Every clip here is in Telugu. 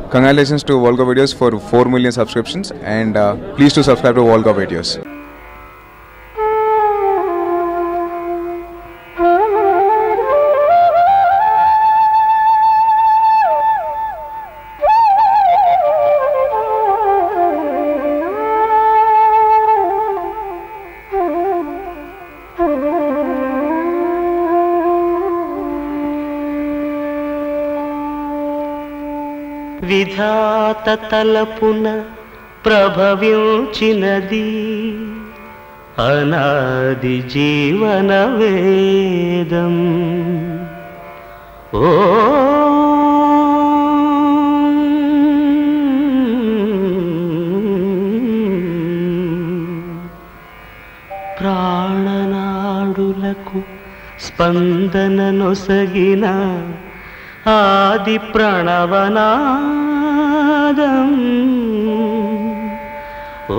Congratulations to Volga Videos for 4 million subscriptions and uh, please to subscribe to Volga Videos. విధాత తలపున ప్రభవించినది అనాది జీవన వేదం ఓ ప్రాణనాడులకు స్పందన నొసగిన ఆది ప్రణవనాదం ఓ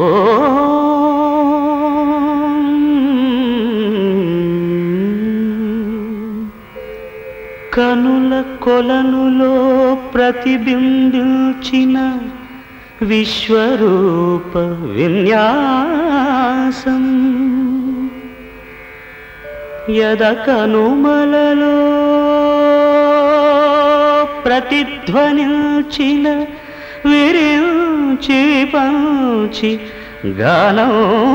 కనుల కొలనులో ప్రతిబింబించిన విశ్వరూప విన్యాసం యద కనుమలలో ప్రతిధ్వనించిన విరించి పంచి గానం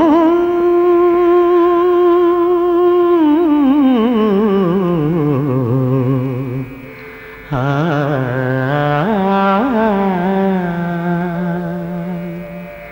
ఆ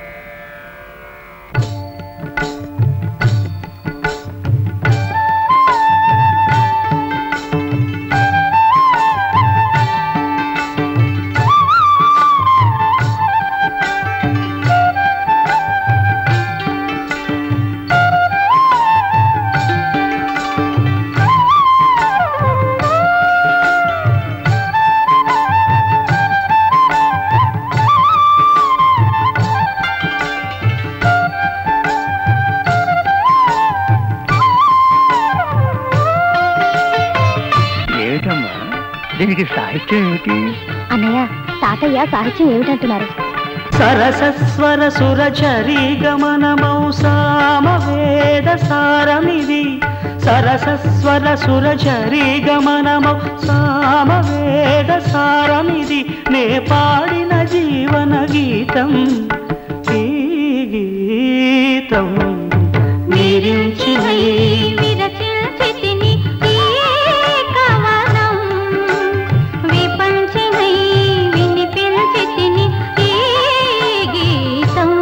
ఏమిటమ్మా దీనికి సాహిత్యం ఏమిటి అన్నయ్య తాతయ్య సాహిత్యం ఏమిటంటున్నారు సరసస్వర సురచరీ గమనమౌ సామవేద సారమిది సరసస్వర సురచరీ గమనమౌ సామవేద సారమిది నే పాడిన జీవన గీతం ఈ గీతం మీరించిన ఈ విరచిల్చితిని ఈ కవనం విపంచమై వినిపించితిని ఈ గీతం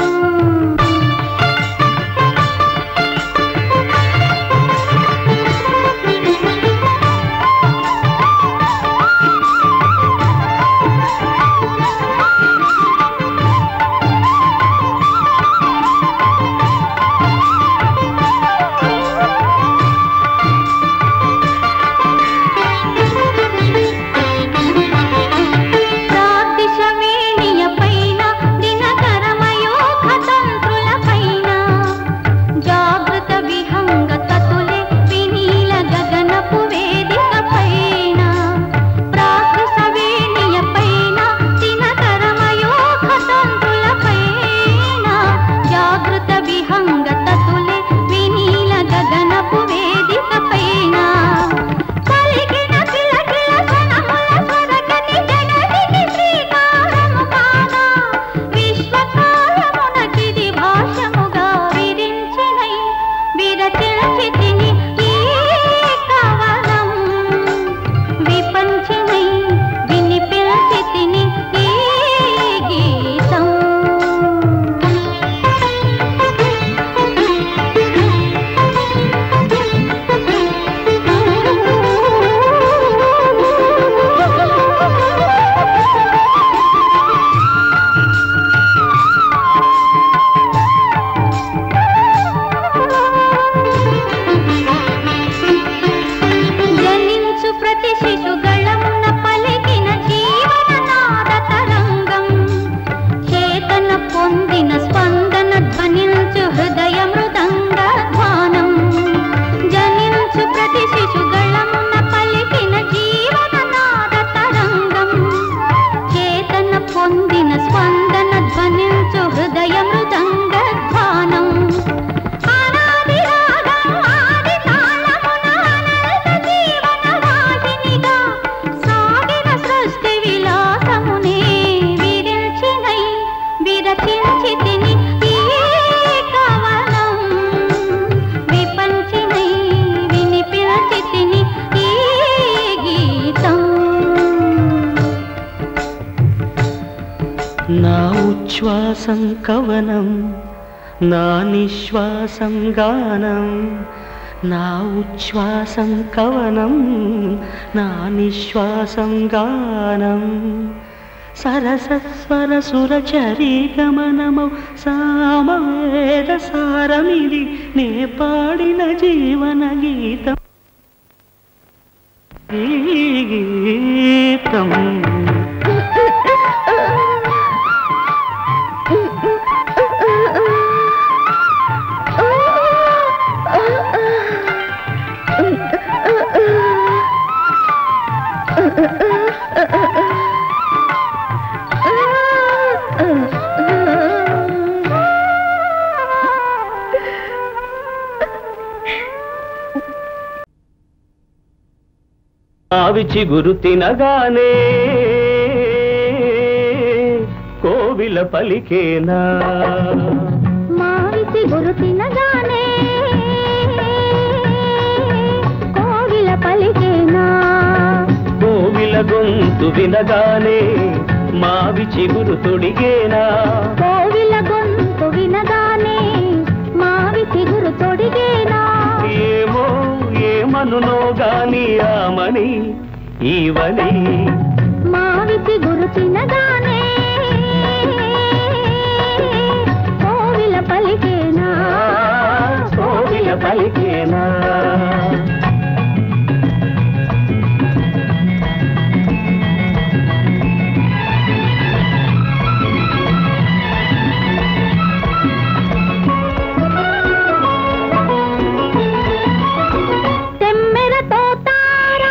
ప్రాదిశ వేణియ పైన దినకరమయోగ తంత్రుల పైన జాగృత విహంగ తతులే వినీల గగనపు వేదిక పైన ప్రాదిశ వేణియ పైన దినకరమయోగ తంత్రుల పైన జాగృత విహంగ తతులే వినీల గగనపు వేదిక పైన కలిగిన కిలకిల సనముల స్వరగతి జగతికి శ్రీకారము కాగా విశ్వకాలమునకిది భాషముగా విరించినై విరచిల్చితిని ఈ కవనం విపంచమై వినిపించితిని ఈ గీతం జనించు ప్రతి శిశుగళమున పలికిన జీవననాద తరంగం చేతన పొందిన స్పందన ధ్వనించు హృదయ మృదంగ ధ్వానం జనించు ప్రతి శిశుగళమున పలికిన జీవననాద తరంగం చేతన ఉచ్ఛ్వాసం కవనం నా నిశ్వాసం గానం నా ఉచ్ఛ్వాసం కవనం నా నిశ్వాసం గానం సరసస్వర సురచరీ గమనమౌ సామవేద సారమిది నే పాడిన జీవన గీతం ఈ గీతం ఆవి చిగురు తినగానే కోవిల పలికేనా మావిసి గురు తినగానే కోవిల పలికేనా కోవిల గొంతు వినగానే మావి చిగురు తొడిగేనా కోవిల గొంతు వినగానే మావి చిగురు తొడిగేనా ఏమో ఏమనునో గాని ఆమని ఈవని మావి చిగురు తినగానే కోవిల పలికేనా కోవిల పలికేనా తెమ్మెరతో తారా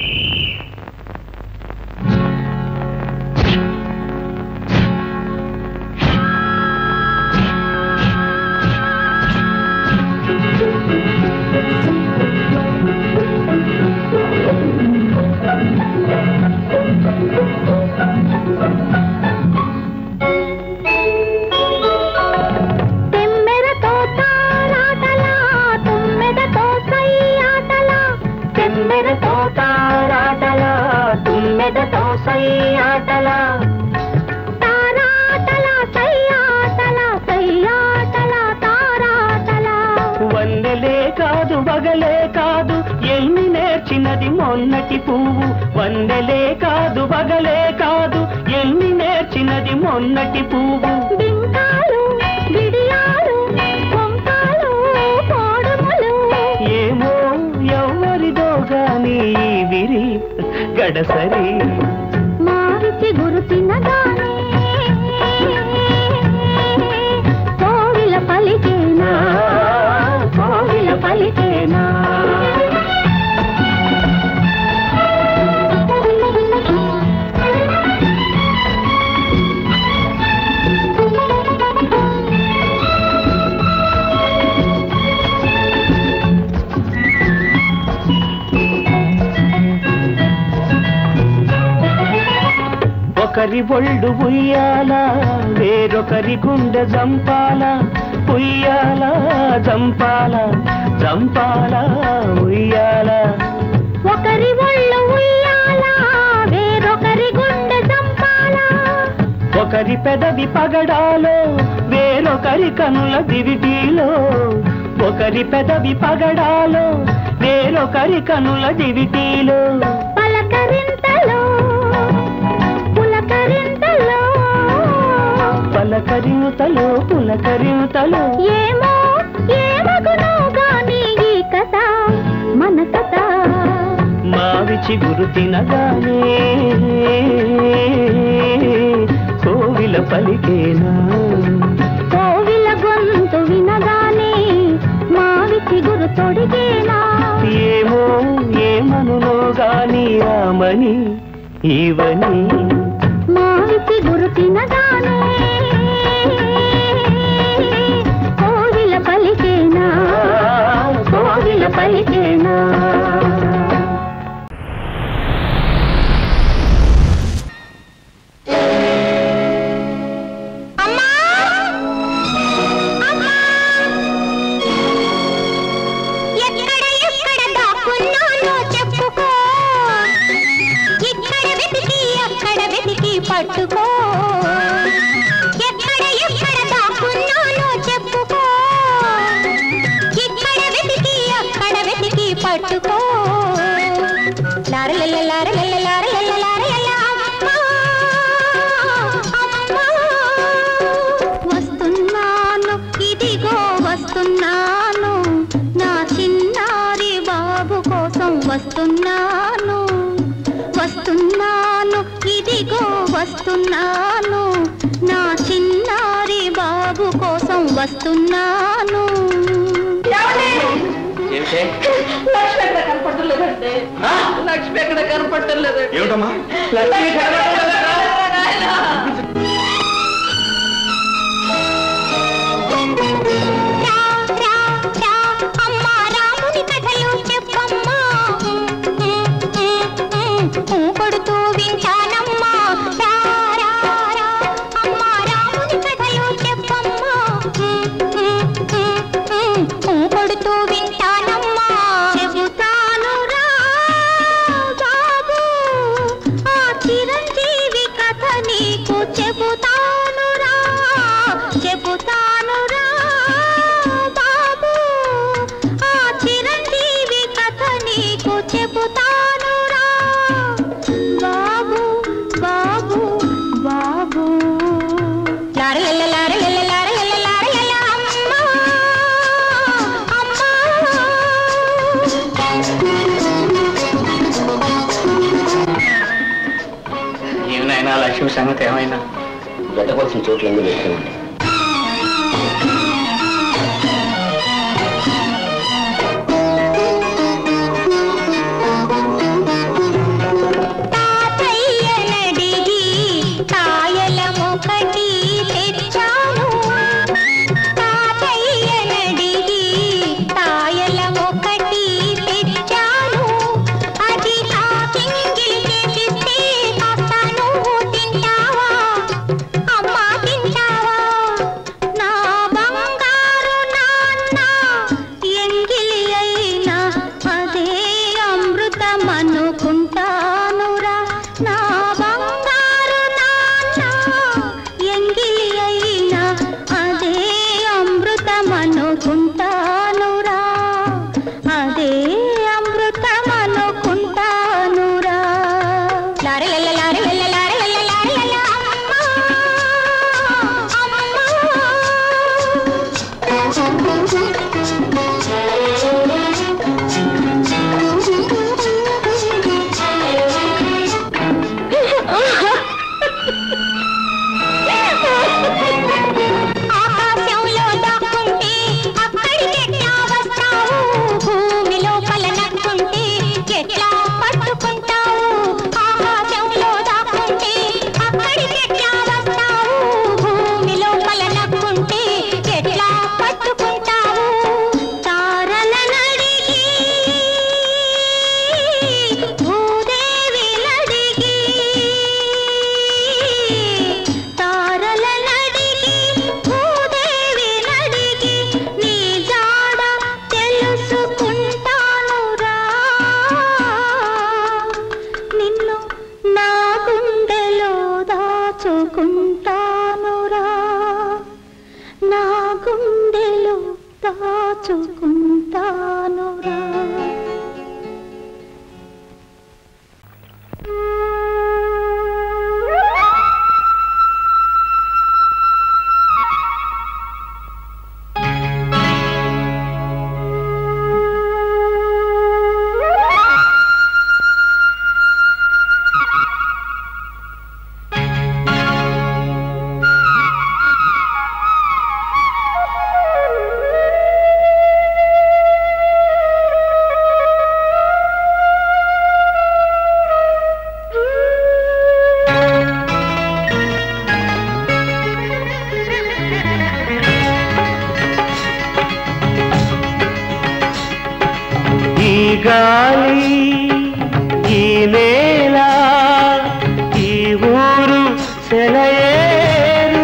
తెమ్మెరతో తారాటలా తుమ్మెదతో సయ్యాటలా తెమ్మెరతో తారాటలా తుమ్మెదతో సయ్యాటలా తారాటలా సయ్యాటలా సయ్యాటలా తారాటలా వన్నెలే కాదు వగలే కాదు ఎన్ని నేర్చినది మొన్నటి పువ్వు వన్నెలే కాదు వగలే కాదు ఎన్ని నేర్చినది మొన్నటి పువ్వు బింకాలు బిడియాలు కొంకాలు కోడుములు ఏమో ఎవరిదో గాని ఈ విరి గడసరి మావిచి గురు తినగానే కోవిల పలికేనా కోవిల పలికేనా ఒకరి ఒళ్ళు ఉయ్యాల వేరొకరి గుండె జంపాల ఉయ్యాల జంపాల జంపాల ఉయ్యాల ఒకరి ఒళ్ళు ఉయ్యాల వేరొకరి గుండె చంపాల ఒకరి పెదవి పగడాలో వేరొకరి కనుల దివిటీలో ఒకరి పెదవి పగడాలో వేరొకరి కనుల దివిటీలో పలకరింతలో పులకరింతలో పలకరింతలో పులకరింతలో ఏమో ఏమగునో గాని ఈ కథ మన కథ మావి చిగురు తినగానే కోవిల పలికేనా కోవిల గొంతు వినగానే మావి చిగురు తొడిగేనా ఏమో ఏమనునో గాని రామని ఈవని మావి చిగురు తినగానే కోవిల పలికేనా కోవిల పలికేనా ఎక్కడ ఎక్కడ దాక్కున్నానో చెప్పుకో ఇక్కడ వెతికి అక్కడ వెతికి పట్టుకో వస్తున్నాను వస్తున్నాను ఇదిగో వస్తున్నాను నా చిన్నారి బాబు కోసం వస్తున్నాను లక్ష్మి ఎక్కడ కనపడలేదండి లక్ష్మి ఎక్కడ కనపడలేదు ఏమిటమ్మా రా రా రా అమ్మా రాముని కథలు చెప్పమ్మా కొడుతూ వింటానమ్మా రా రా రా అమ్మా రాముని కథలు చెప్పమ్మా కొడుతూ వింటానమ్మా చెబుతాను రా బాబు ఆ చిరంజీవి కథ నీకు చెబుతాను రా చెబుతాను రా బాబు ఆ చిరంజీవి కథ నీకు చెబుతాను రా బాబు బాబు బాబు లారలల్ల లారలల్ల లారలల్ల లారలల్ల అమ్మా ఏమైనా లక్ష్మి సంగతి ఏమైనా గడ్డకోవాల్సిన చోట్లన్నీ వెళ్తుంది తాతయ్యనడిగి కాయలమొకటి తెచ్చాను తాతయ్యనడిగి కాయలమొకటి తెచ్చాను అది తాకింగిలి చేసిస్తే కాస్త నువ్వు తింటావా అమ్మా తింటావా నా బంగారు నాన్న ఎంగిలి అయినా అదే అమృతమనుకుంటానురా నా బంగారు నాన్న ఎంగిలి అయినా అదే అమృతమనుకుంటానురా అదే అమృతమనుకుంటానురా లారెలల్ల లారెలల్ల లారెలల్ల లారెలల్ల అమ్మా ఆకాశంలో దాక్కుంటే అక్కడికెట్లా వస్తావు భూమి లోపల నక్కుంటే ఎట్లా పట్టుకుంటావు ఆకాశంలో దాక్కుంటే అక్కడికెట్లా వస్తావు భూమి లోపల నక్కుంటే ఎట్లా పట్టుకుంటావు తారలనడిగి భూదేవిలడిగి తారలనడిగి భూదేవినడిగి నీ జాడ తెలుసుకుంటానురా నిన్ను నా గుండెలో దాచుకుంటానురా నా గుండెలో దాచుకుంటానురా ఈ గాలి ఈ నేల ఈ ఊరు సెలయేరు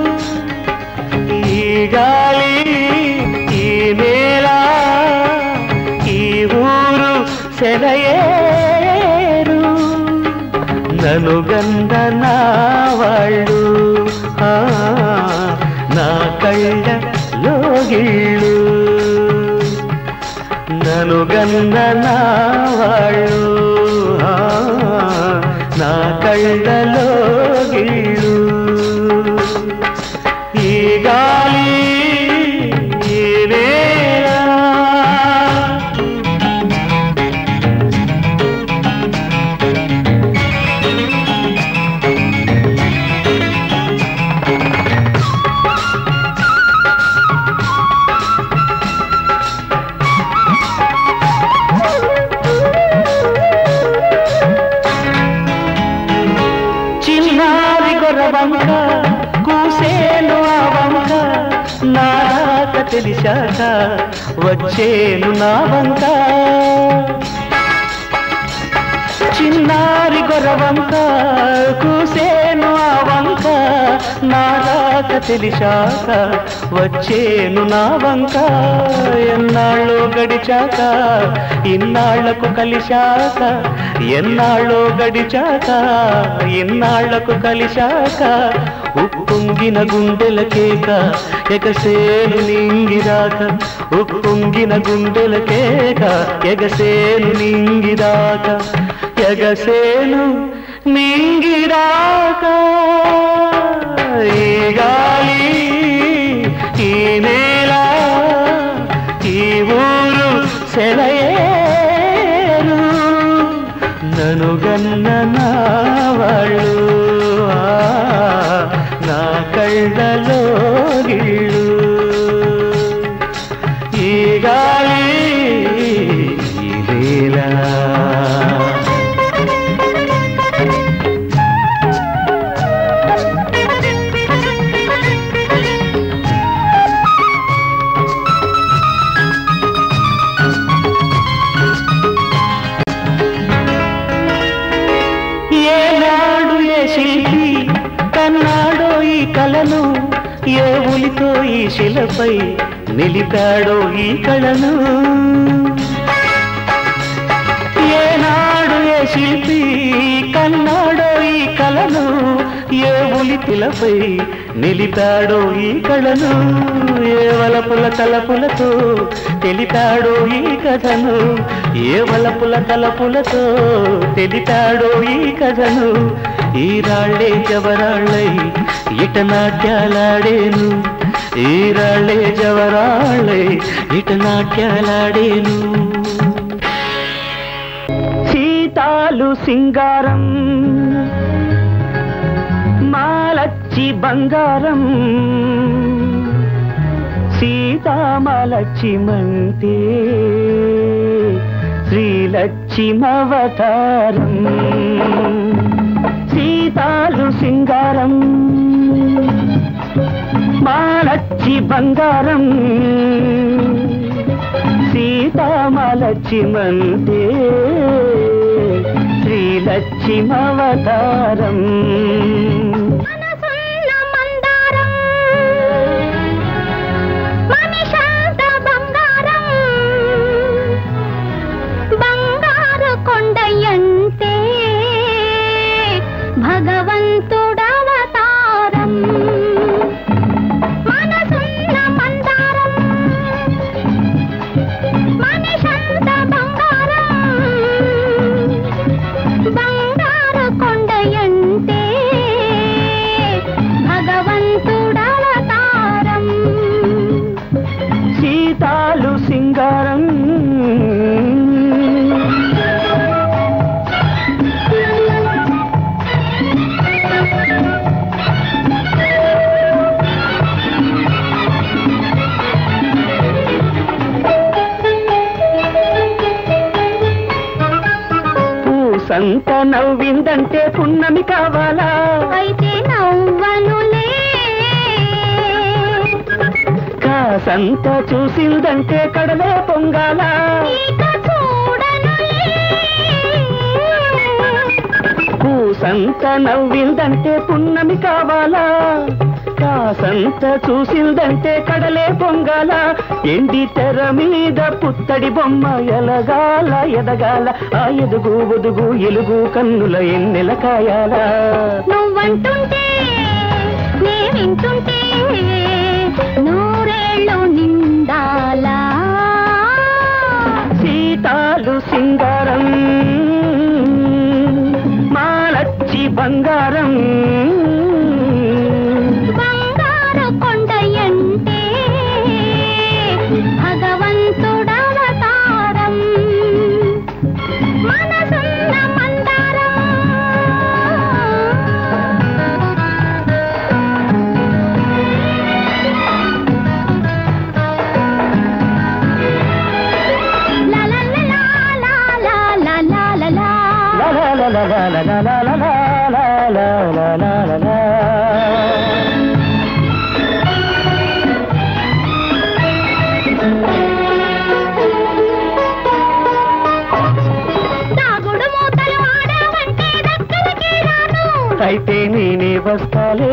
ఈ గాలి ఈ నేల ఈ ఊరు సెలయేరు నను గంద నా వాళ్ళు ఆ, నా కళ్ళ లోగిళ్ళు నను గన్న నా వాళ్ళు ఆ, నా కళ్ళలో గిళ్ళు ఈ గాలి ఈ నేల తెలిసాక వచ్చేను నా వంక చిన్నారి గొరవంక కూసేను ఆ వంక నా రాక తెలిసాక వచ్చేను నా వంక ఎన్నాళ్ళు గడిచాక ఇన్నాళ్లకు కలిశాక ఎన్నాళ్ళు గడిచాక ఇన్నాళ్లకు కలిశాక ఉప్పొంగిన గుండెల కేక ఎగసేను నింగిదాక ఉప్పొంగిన గుండెల కేక ఎగసేను నింగిదాక ఎగసేను నింగిదాక ఈ గాలి ఈ నేల ఈ ఊరు సెలయేరు నను గన్న నా వాళ్ళు ఆ, నా కళ్ళలో గిళ్ళు ఈ గాలి ఈ నేల ఏనాడు ఏ శిల్పి కన్నాడో ఈ కళను ఏ ఉలితో ఈ శిలపై నిలిపాడో ఈ కళను ఏనాడు ఏ శిల్పి కన్నాడో ఈ కళను ఏ ఉలిపిలపై నిలిపాడో ఈ కళను ఏ వలపుల తలపులతో తెలిపాడో ఈ కథను ఏ వలపుల తలపులతో తెలిపాడో ఈ కథను ఈ రాళ్ళే జవరాళ్ళై ఇట నాట్యాలాడేను ఈ రాళ్ళే జవరాళ్ళై ఇట నాట్యాలాడేను సీతాలు సింగారం మాలచ్చి బంగారం సీతామలక్ష్మంతే శ్రీలక్ష్మవతారం సీతాలు సింగారం మాలచ్చి బంగారం సీతామలక్ష్మంతే శ్రీలక్ష్మవతారం మనసున్న మందారం మనిషంత బంగారం బంగారు కొండయంతే భగవంతుడవతారం మనసున్న మందారం మనిషంత బంగారం బంగారు కొండయంతే భగవంతుడవతారం సీతాలు సింగారం పూసంత నవ్విందంటే పున్నమి కావాలా అయితే నవ్వనులే కాసంత చూసిందంటే కడలే పొంగాల ఇక చూడనులే పూసంత నవ్విందంటే పున్నమి కావాలా కాసంత చూసిందంటే కడలే పొంగాల ఎండి తెర మీద పుత్తడి బొమ్మ ఎలగాల ఎదగాల ఆ ఎదుగు ఒదుగు ఎలుగు కన్నుల ఎన్నెల కాయాల నువ్వంటుంటే నే వింటుంటే నూరేళ్ళు నిండాలా సీతాలు సింగారం మాలచ్చి బంగారం బంగారు కొండయంటే భగవంతుడవతారం మనసున్న మందారం లా లా లా లా లా లా లా లా లా. లా లా లా లా లా లా లా లా లా లా లా లా లా లా. అయితే నేనే వస్తాలే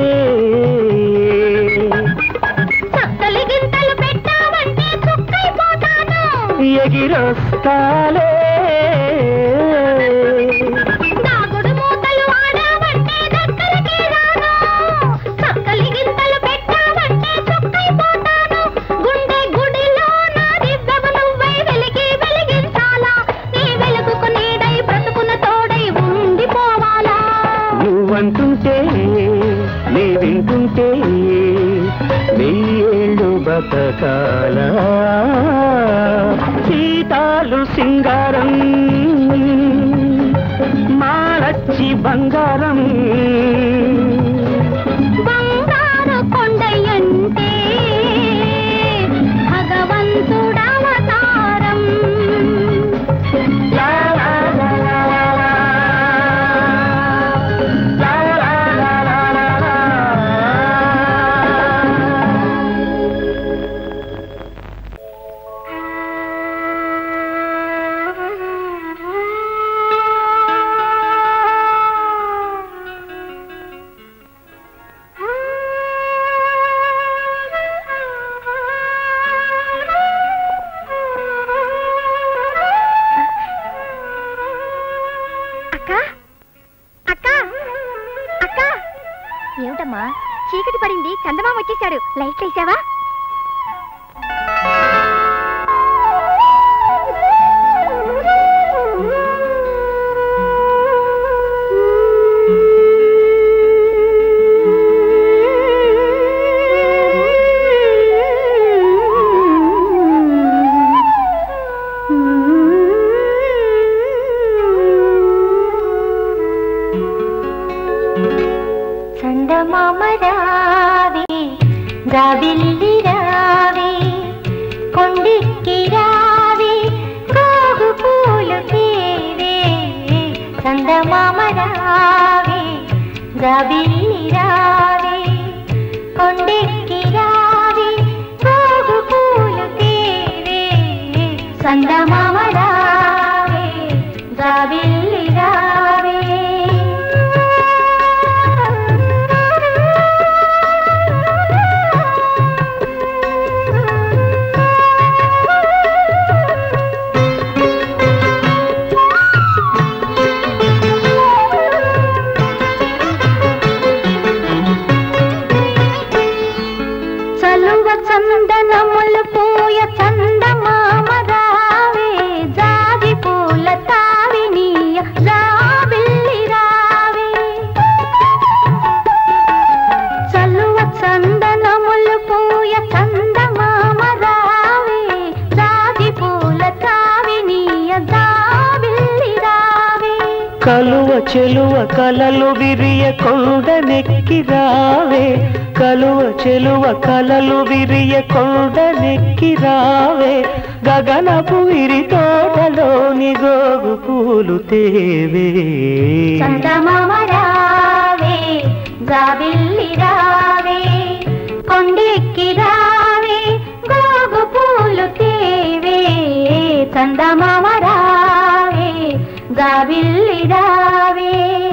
చక్కలి గింతలు పెట్టావంటే చుక్కైపోతాను ఎగిరొస్తాలే దాగుడు మూతలు ఆడావంటే దగ్గరికి రాను చక్కలి గింతలు పెట్టావంటే చుక్కైపోతాను గుండె గుడిలో నా దివ్యము నువ్వై వెలిగి వెలిగించాలా నీ వెలుగుకు నీడై బ్రతుకున తోడై ఉండిపోవాలా నువ్వంటుంటే నీ వింటుంటే వెయ్యేళ్ళు బతకాల సీతాలు సింగారం మాలచ్చి బంగారం బంగారు కొండయంటే భగవంతుడవతారం లా లా లా లా లా. లా లా లా లా లా లా. అక్క అక్క అక్క ఏమిటమ్మా చీకటి పడింది చందమామ వచ్చేసాడు లైట్ వేసావా చందమామ రావే జాబిల్లి రావే కొండిక్కి రావే గోగు పూలు తేవే చందమామ రావే జాబిల్లి రావే కొండిక్కి రావే గోగు పూలు తేవే చందమామ రావే జాబిల్లి రావే చలువ చందనములు పూయ చందమామ రావే జాజి పూల తావినీయ జాబిల్లి రావే చలువ చందనములు పూయ చందమామ రావే జాజి పూల తావినీయ జాబిల్లి రావే కలువ చెలువ కలలు విరియ కొండనెక్కి రావే కలువ చెలువ కలలు విరియ కొండనెక్కి రావే గగనపు విరి తోటలోని గోగు పూలు తేవే చందమామ రావే జాబిల్లి రావే కొండెక్కి రావే గోగు పూలు తేవే చందమామ రావే జాబిల్లి రావే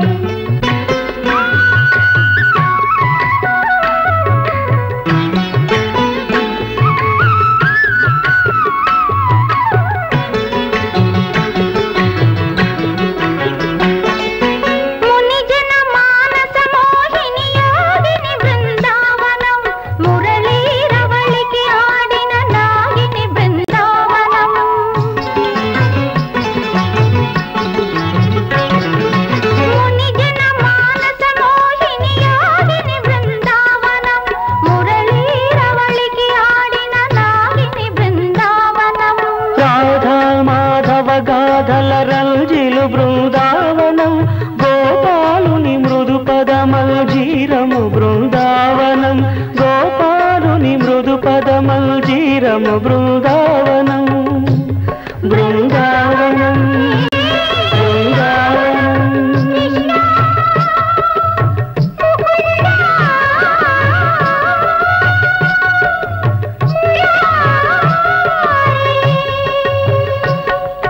మునిజన మానస మోహిని యోగిని బృందావనం మురళీరవళికి ఆడిన నాగిని బృందావనం మునిజన మానస మోహిని యోగిని బృందావనం మురళీరవళికి ఆడిన నాగిని బృందావనం రాధా మాధవ గాధల రంజిలు బృందావనం గోపాలుని మృదు పదమల్జీరము బృందావనం గోపాలుని మృదు పదమల్జీరము బృందావనం బృందావనం బృందావనం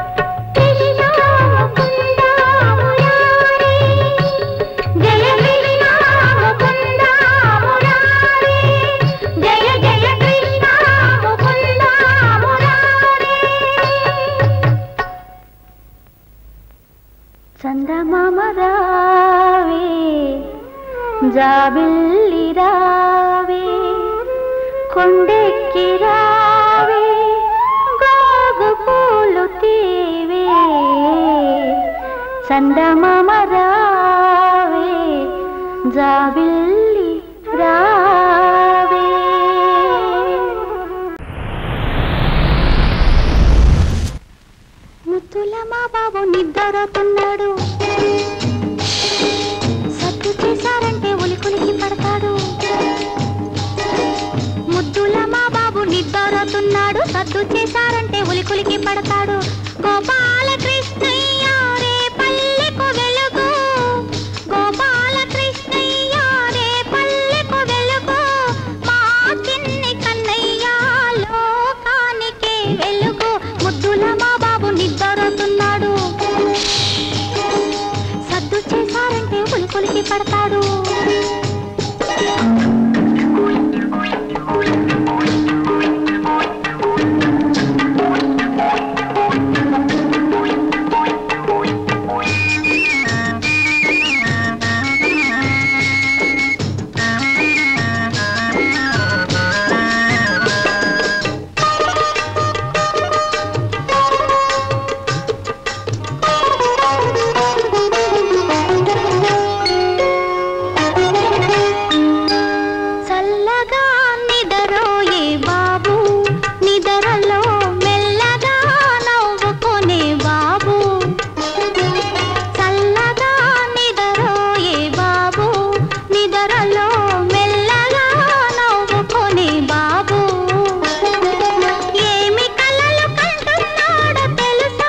జయ కృష్ణ చందమామ రావే జాబిల్లి రావే కొండెక్కి రావే గోగు పూలు తీవే చందమామ రావే జాబిల్లి రావే ముద్దుల మా బాబు నిద్రతున్నాడు సత్తు చేశారంటే ఉలికులికి పడతాడు ముద్దుల మా బాబు నిద్రతున్నాడు సత్తు చేశారంటే ఉలికులికి పడతాడు గోపాలకృష్ణయ్య రే పల్లెకు వెలుగు గోపాలకృష్ణయ్య రే పల్లెకు వెలుగు మా చిన్ని కన్నయ్య లోకానికే వెలుగు ముద్దుల మా బాబు నిద్రతున్నాడు సద్దు చేశారంటే ఉలికులికి పడతాడు చల్లగా నిదరోయే బాబు నిదరలో మెల్లగా నవ్వుకునే బాబు చల్లగా నిదరోయే బాబు నిదరలో మెల్లగా నవ్వుకునే బాబు ఏమి కలలు కంటున్నాడో తెలుసా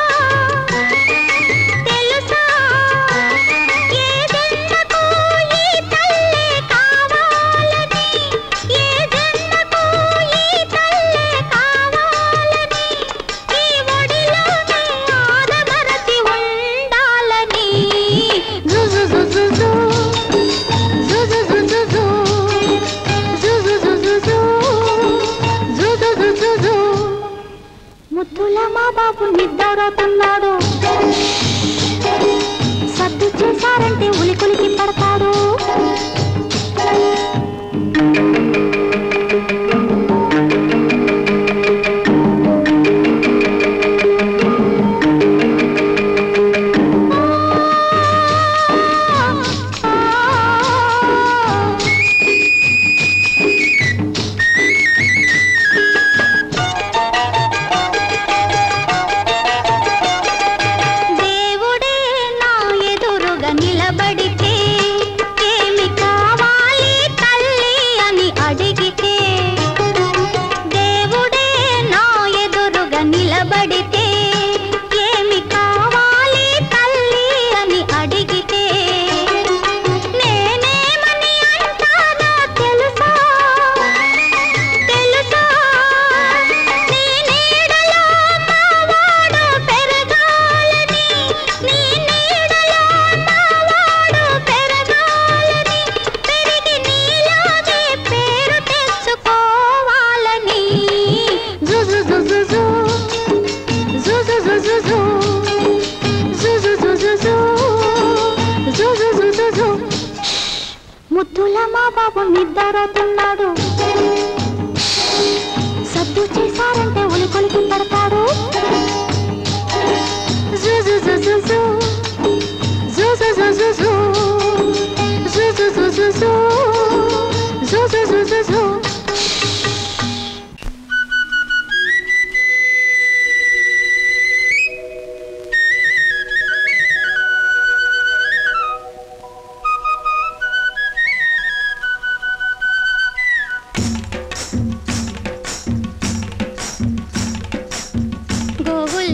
తెలుసా ఏ జన్మకు ఈ తల్లే కావాలని ఏ జన్మకు ఈ తల్లే కావాలని ఈ ఒడిలోనే ఆదమరచి ఉండాలని జుజు జుజు జు జుజు జుజు జు జుజు జుజు జు జుజు జుజు జు ముద్దుల మా బాబు నిద్రతున్నాడు సద్దు చేశారంటే ఉలికులికి పడతాడు దేవుడే నా ఎదురుగా నిలబడితే ఏమి కావాలి తల్లి అని అడిగితే దేవుడే నా ఎదురుగా నిలబడితే ఏమి కావాలి తల్లి అని అడిగితే నేనేమని అంటానో తెలుసా తెలుసా నీ నీడలో మావాడు పెరగాలని నీ నీడలో మావాడు పెరగాలని పెరిగి నీలాగే పేరు తెచ్చుకోవాలని జుజు జుజు జు జుజు జుజు జు జుజు జుజు జు జుజు జుజు జు ముద్దుల మా బాబు నిద్రతున్నాడు సద్దు చేశారంటే ఉలికొలికి పడతాడు జు జు జు జు జు. జు జు జు జు జు. జు జు జు జు జు. జు జు జు జు జు. గోవుల్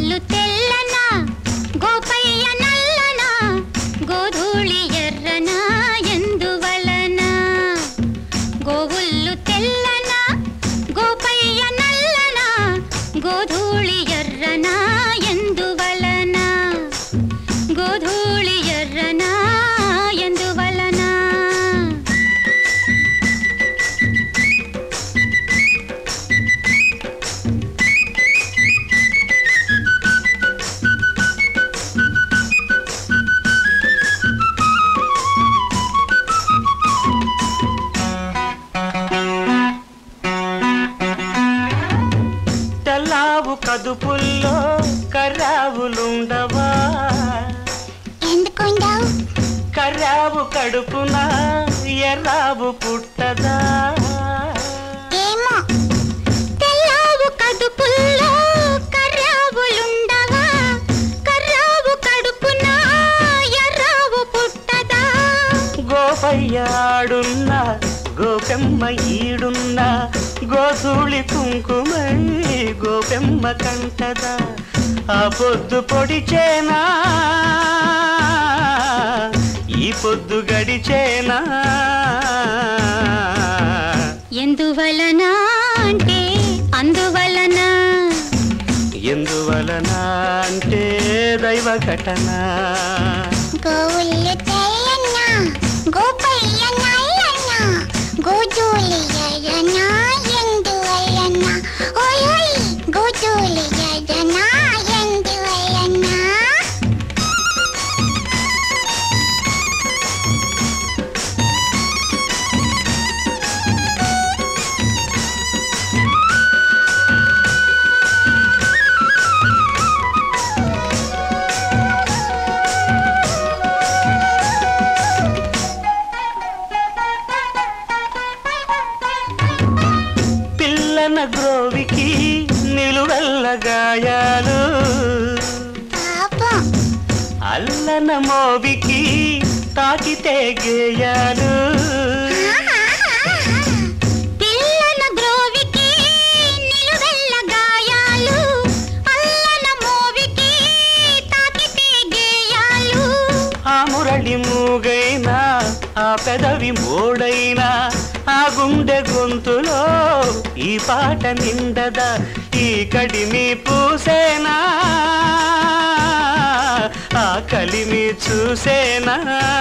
కర్రావు కడుపున ఎర్రావు పుట్టదా ఏమో తెల్లావు కడుపుల్లో కర్రావులుండవా కర్రావు కడుపున ఎర్రావు పుట్టదా గోపయ్యాడున్న గోపెమ్మ ఈడున్న గోధూళి కుంకుమై గోపెమ్మ కంటదా ఆ పొద్దు పొడిచేనా ఈ పొద్దు గడిచేనా ఎందువలన అంటే అందువలన ఎందువలన అంటే దైవ ఘటన గోవులు తెల్లన్న గోపయ్య నల్లన్న గోజూలి ఎర్రన ఎందువలన ఓయ్ ఓయ్ గోజూలి ఎర్రన ఎందువలన పిల్లన గ్రోవికి నిలువెల్ల గాయాలు పాపం అల్లన మోవికి తాకితే గేయాలు పిల్లన గ్రోవికి నిలువెల్ల గాయాలు అల్లన మోవికి తాకితే గేయాలు ఆ మురళి మూగైనా ఆ పెదవి మోడైనా ఆ గుండె గొంతులో ఈ పాట నిండదా ఈ కడిమి పూసేనా ఆ కలిమి చూసేనా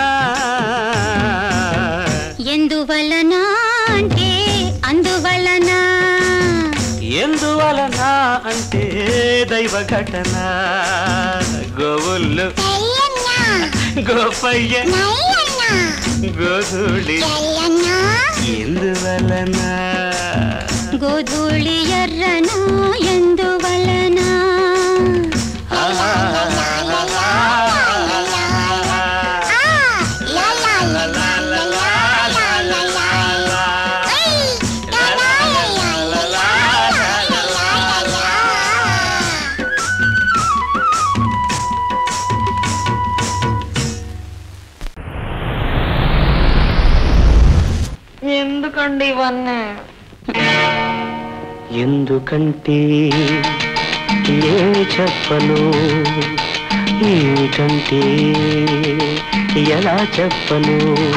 ఎందువలన అంటే అందువలన ఎందువలన అంటే దైవ ఘటన గోవుళ్ళు తెల్లన్న గోపయ్య నల్లన్న గోధుడి తెల్లన్న ఎందువలన గోధూళి ఎర్రన ఎందువలన ఎందుకండి ఇవన్నీ ఎందుకంటే ఏమి చెప్పను ఏమిటంటే ఎలా చెప్పను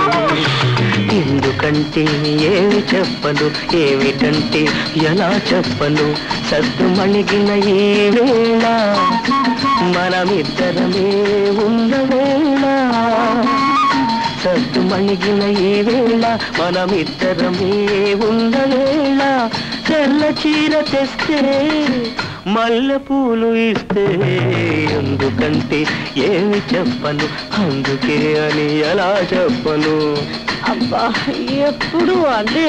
ఎందుకంటే ఏమి చెప్పను ఏమిటంటే ఎలా చెప్పను సద్దు మణిగిన ఈ వేళ మనమిద్దరమే ఉన్న వేళ సద్దు మణిగిన ఈ వేళ మనమిద్దరమే ఉన్న వేళ తెల్ల చీర తెస్తే మల్లె పూలు ఇస్తే ఎందుకంటే ఏమి చెప్పను అందుకే అని ఎలా చెప్పను అబ్బా ఎప్పుడు అదే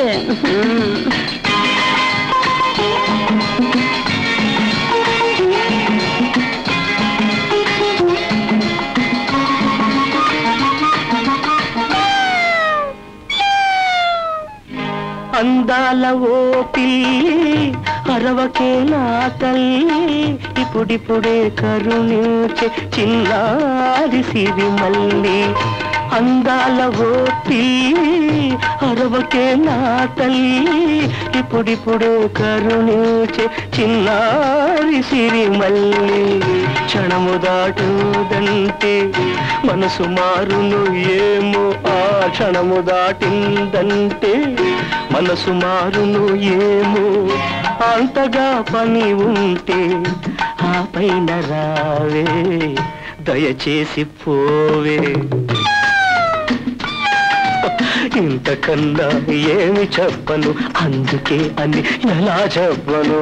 అందాల ఓ పిల్లి అరవకే నా తల్లి ఇప్పుడిప్పుడే కరుణించే చిన్నారి సిరి మల్లి అందాల ఓ పిల్లి అరవకే నా తల్లి ఇప్పుడిప్పుడే కరుణించే చిన్నారి సిరి మల్లి క్షణము దాటుదంటే మనసు మారును ఏమో ఆ క్షణము దాటిందంటే మనసు మారును ఏమో అంతగా పని ఉంటే ఆ పైన రావే దయచేసి పోవే ఇంతకన్నా ఏమి చెప్పను అందుకే అని ఎలా చెప్పను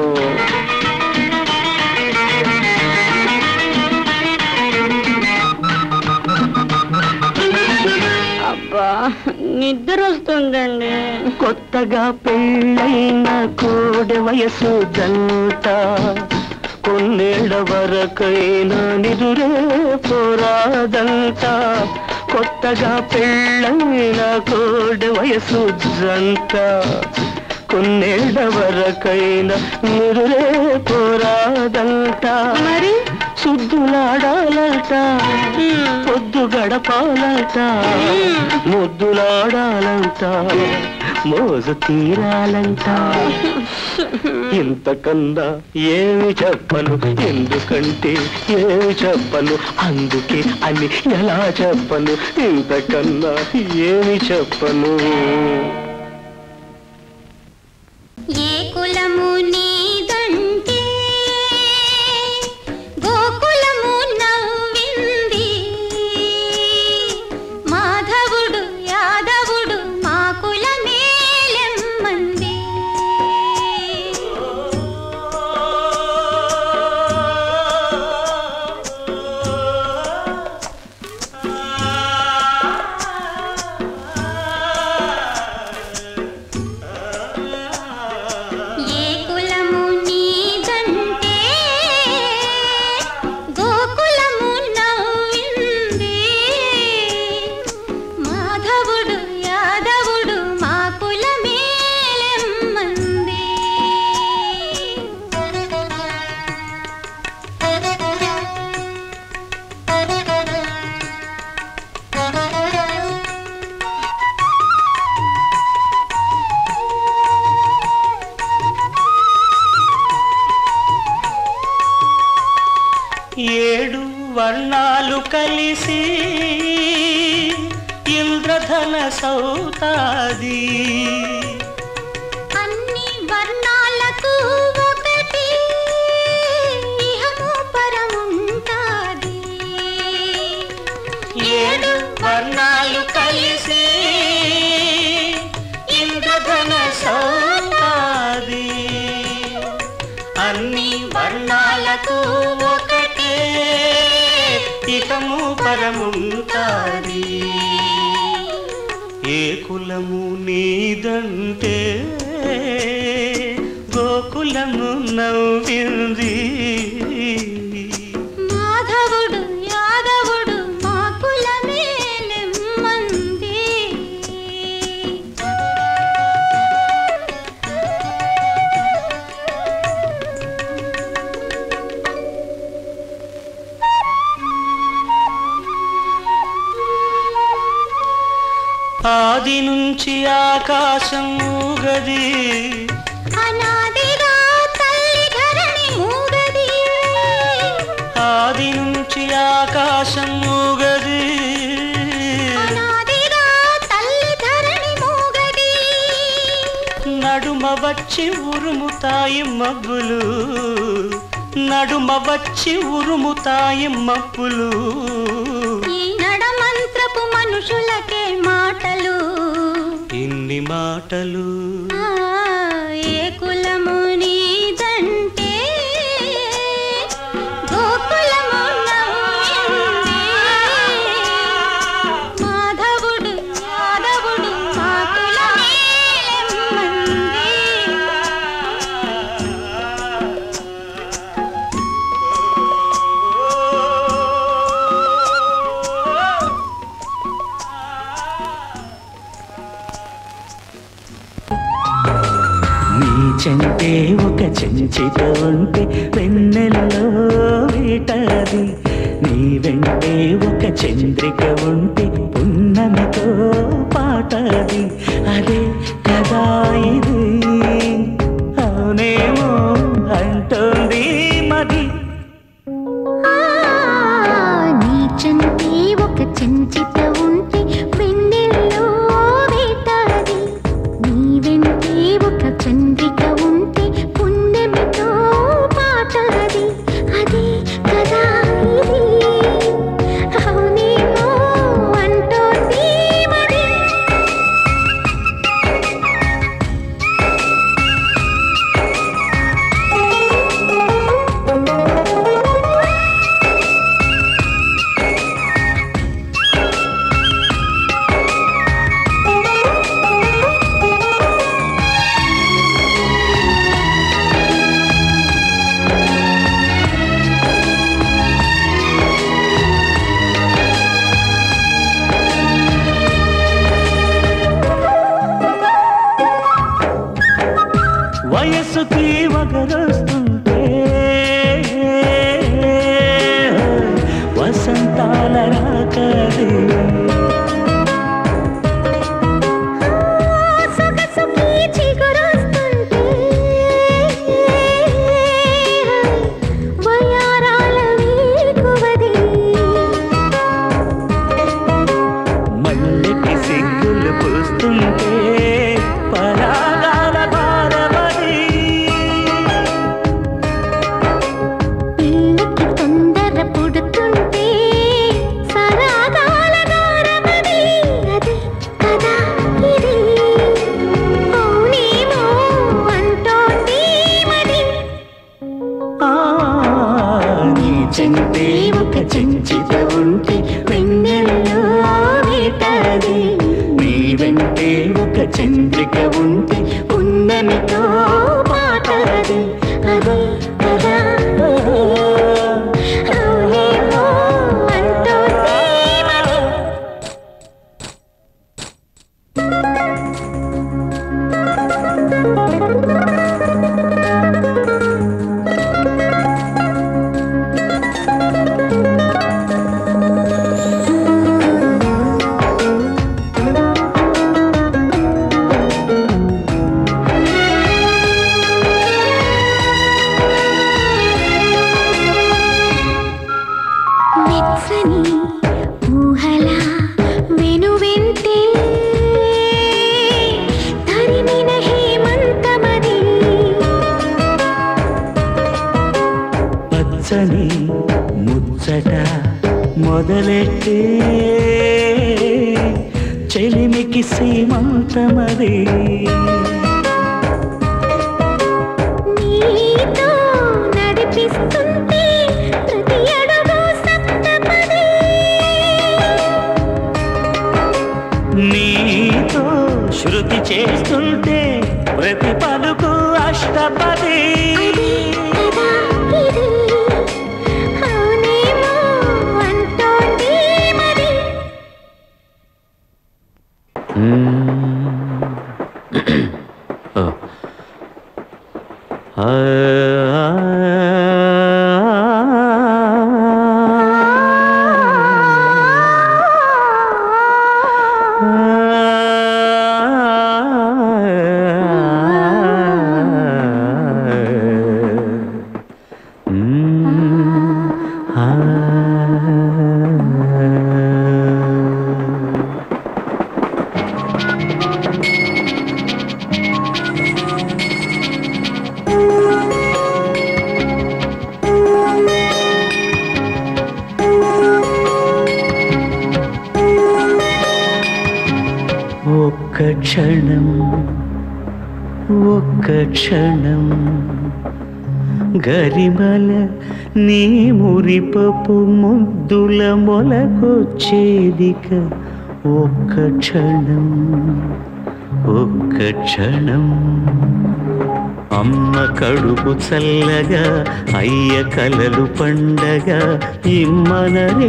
అబ్బా నిద్ర వస్తుందండి కొత్తగా పెళ్ళైన కోడె వయసు దంట కొన్నేళ్ల వరకైనా నిదురే పోరాదంట కొత్తగా పెళ్ళైన కోడి వయసు జంట కొన్నేళ్ల వరకైనా నిరురే పోరాదంట మరి సుద్దులాడాలంట పొద్దు గడపాలంట ముద్దులాడాలంట మోజు తీరాలంట ఇంతకన్నా ఏమి చెప్పను ఎందుకంటే ఏమి చెప్పను అందుకే అని ఎలా చెప్పను ఇంతకన్నా ఏమి చెప్పను ఏ కులము నీదంటే గోకులము నవ్వింది మాధవుడు యాదవుడు మా కులమేలెమ్మంది ఏ కులము నీదంటే గోకులము నవ్వింది మాధవుడు యాదవుడు మా కులమేలెమ్మంది ఏడు వర్ణాలు కలిసి ఇంద్రధన సౌతాది అన్ని వర్ణాలకు ఒకటి ఇహము పరముంటాది ఏడు వర్ణాలు కలిసి ఇంద్రధన సౌతాది అన్ని వర్ణాలకు ఒకటే ఇకము పరముంటాది ఏ కులము నీదంటే గోకులము నవ్వింది మాధవుడు యాదవుడు మా కులమేలెమ్మంది ఆది నుంచి ఆకాశం ఊగది అనాదిగా తల్లి ధరణి మూగది ఆది నుంచి ఆకాశం ఊగది అనాదిగా తల్లి ధరణి మూగది నడుమ వచ్చి ఉరుముతాయి మబ్బులు నడుమ వచ్చి ఉరుముతాయి మబ్బులు ఈ నడమంత్రపు మనుషులకే మాటలు ఇన్ని మాటలు ఆ, ఏ కులము నీదంటే గోకులము నవ్వింది మాధవుడు యాదవుడు మా కులమేలెమ్మంది నీ చెంటే ఒక చెంచిత ఉంటే వెన్నెలలో వీటది నీ వెంటే ఒక చంద్రిక ఉంటే పున్నమితో పాటది అదే కదా ఇది అవునేమో అంటోంది మది నీ చంటి ఒక చెంచిత ఉంటే వెన్నెల్లో వేటాడి నీ వెంటే ఒక చంద్రిక ఉంటే పుణ్యమితో పాటాది అదే కదా ఇది అవునేమో అంటోంది మరి కోరిక ఉంటే ఉన్నమితో పాటది అది కదా అవునేమో అంటోంది మరి వెచ్చని ఊహల వెనువెంటే తరిమిన హేమంతమది పచ్చని ముచ్చట మొదలెట్టే చెలిమికి సీమంతమది నీతో నడిపిస్తుంటే ప్రతి అడుగు సప్తపది నీతో శృతి చేస్తుంటే ప్రతి పలుకు అష్టపది అది కదా ఇది అవునేమో అంటోంది మరి ఒక్క క్షణం ఒక్క క్షణం గరిమల నీ మురిపపు ముద్దుల మొలకొచ్చేదిక ఒక్క క్షణం ఒక్క క్షణం అమ్మ కడుపు చల్లగా అయ్య కలలు పండగ ఇమ్మనరే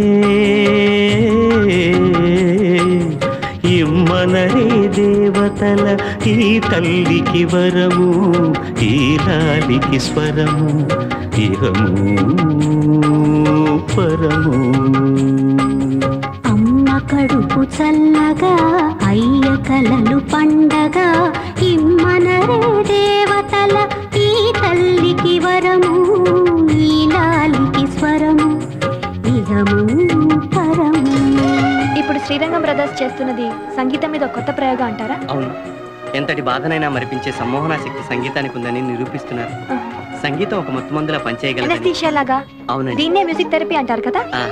ఇమ్మనరే దేవతల ఈ తల్లికి వరము ఈ లాలికి స్వరము ఇహము పరము అమ్మ కడుపు చల్లగా అయ్య కలలు పండగ ఇమ్మనరే దేవతల ఈ తల్లికి వరము ఈ లాలికి స్వరము ఇహము పరము ఇప్పుడు శ్రీరంగం బ్రదర్స్ చేస్తున్నది సంగీతం మీద ఒక కొత్త ప్రయోగం అంటారా అవును ఎంతటి బాధనైనా మరిపించే సమ్మోహన శక్తి సంగీతానికి ఉందని నిరూపిస్తున్నారు సంగీతం ఒక మొత్తం మందులా పనిచేయగలదని ఎనస్థీషియా లాగా అవునండి దీన్నే మ్యూజిక్ థెరపీ అంటారు కదా ఆ,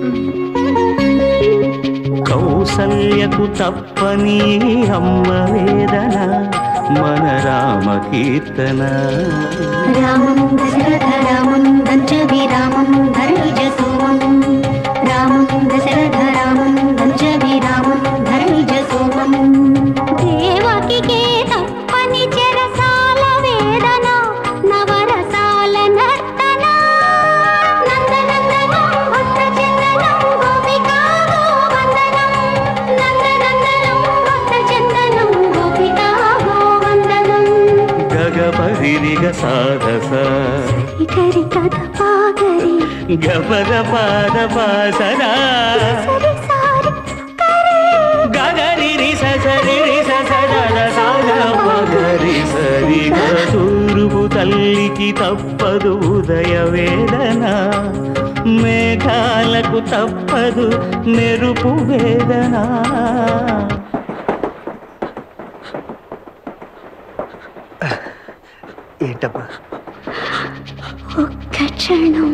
కౌసల్యకు తప్పని అమ్మ వేదన మన రామ కీర్తన రామం దశరథ రామం దంచవి రామం ధరణిజ సోమం రామం దశరథ రామం దంచవి రామం ధరణిజ సోమం దేవకికే తప్పని చెరసాల వేదన నవరసాల నర్తన నందనందనం భక్తచందనం గోపికా గోవందనం నందనందనం భక్తచందనం గోపికా గోవందనం గగపరిరిగ సాధస ఇకరి కథ పాగరి గపద పాద పాసరా సరి సారి కరే గగరి రి సరి రి సద సాగ పగరి సరి తూర్పు తల్లికి తప్పదు ఉదయ వేదన మేఘాలకు తప్పదు మెరుపు వేదన ఏంటమ్మా ఒక్క క్షణం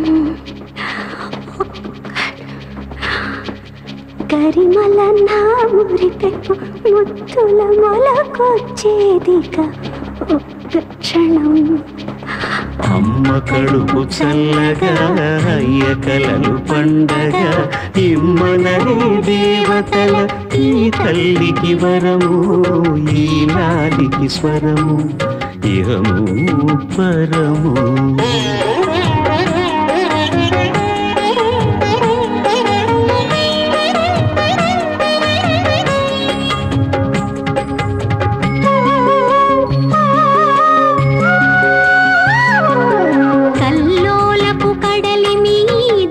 కరిమల నా ఊరి పెప్పు ముత్తుల మొలకొచ్చేదిక ఒక్క క్షణం అమ్మ కడుపు చల్లగా అయ్య కలలు పండగ ఇమ్మనరే దేవతల ఈ తల్లికి వరము ఈ నాలికి స్వరము ఇహము పరము కల్లోలపు కడలి మీద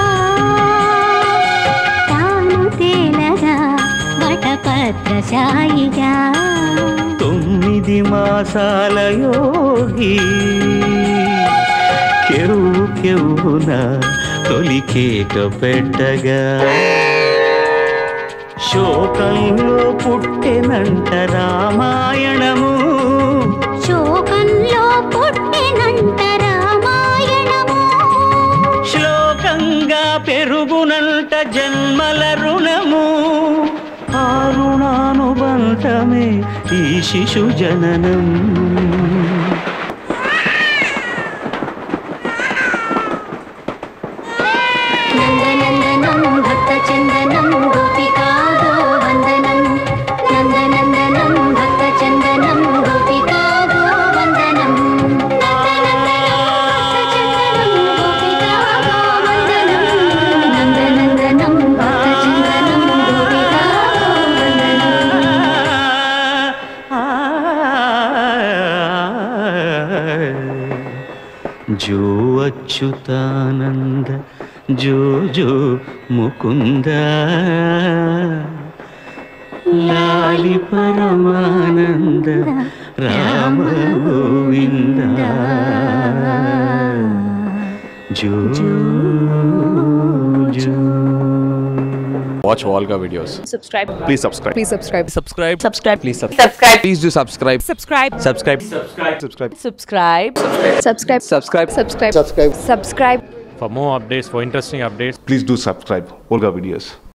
తాను తేలగా వటపత్రశాయిగా తొమ్మిది మాసాల యోగి కెరువు కెవున తొలికేక పెట్టగా శోకంలో పుట్టెనంట రామాయణము శోకంలో పుట్టినంత రామాయణము శ్లోకంగా పెరుగునంట జన్మల రుణము ఆ రుణానుబంధమే ఈ శిశు జననం నందనందనం భక్తచందనం గోపికా గోవందనం నందనందనం భక్తచందనం గోపికా గోవందనం నందనందనం భక్తచందనం గోపికా జో అచ్యుతానంద జో జో ముకుంద లాలి పరమానంద రామ గోవింద జో జో Watch Volga videos. subscribe Please subscribe. please subscribe Subscribe. subscribe Please subscribe. Please do subscribe. subscribe Subscribe. Subscribe. subscribe subscribe Subscribe. subscribe subscribe For more updates, for interesting updates, Please do subscribe Olga videos.